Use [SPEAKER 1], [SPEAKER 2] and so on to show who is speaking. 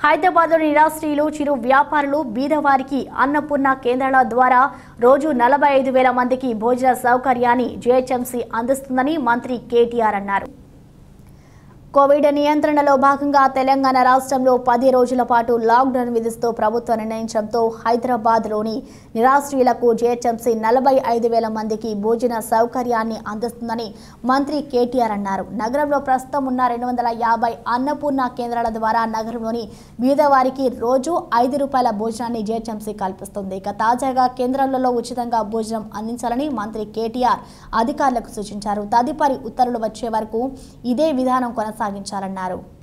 [SPEAKER 1] హైదరాబాద్లోని నిరాశ్రీలు చిరు వ్యాపారులు బీదవారికి అన్నపూర్ణ కేంద్రాల ద్వారా రోజు నలభై ఐదు వేల మందికి భోజన సౌకర్యాన్ని జీహెచ్ఎంసీ అందిస్తుందని మంత్రి కేటీఆర్ అన్నారు కోవిడ్ నియంత్రణలో భాగంగా తెలంగాణ రాష్ట్రంలో పది రోజుల పాటు లాక్డౌన్ విధిస్తూ ప్రభుత్వం నిర్ణయించడంతో హైదరాబాద్లోని నిరాశ్రయులకు జీహెచ్ఎంసీ నలభై ఐదు వేల మందికి భోజన సౌకర్యాన్ని అందిస్తుందని మంత్రి కేటీఆర్ అన్నారు నగరంలో ప్రస్తుతం ఉన్న రెండు వందల యాభై అన్నపూర్ణ కేంద్రాల ద్వారా నగరంలోని బీదవారికి రోజు ఐదు రూపాయల భోజనాన్ని జీహెచ్ఎంసీ కల్పిస్తుంది ఇక తాజాగా కేంద్రాలలో ఉచితంగా భోజనం అందించాలని మంత్రి కేటీఆర్ అధికారులకు సూచించారు తదుపరి ఉత్తర్వులు వచ్చే వరకు ఇదే విధానం కొనసాగించాలన్నారు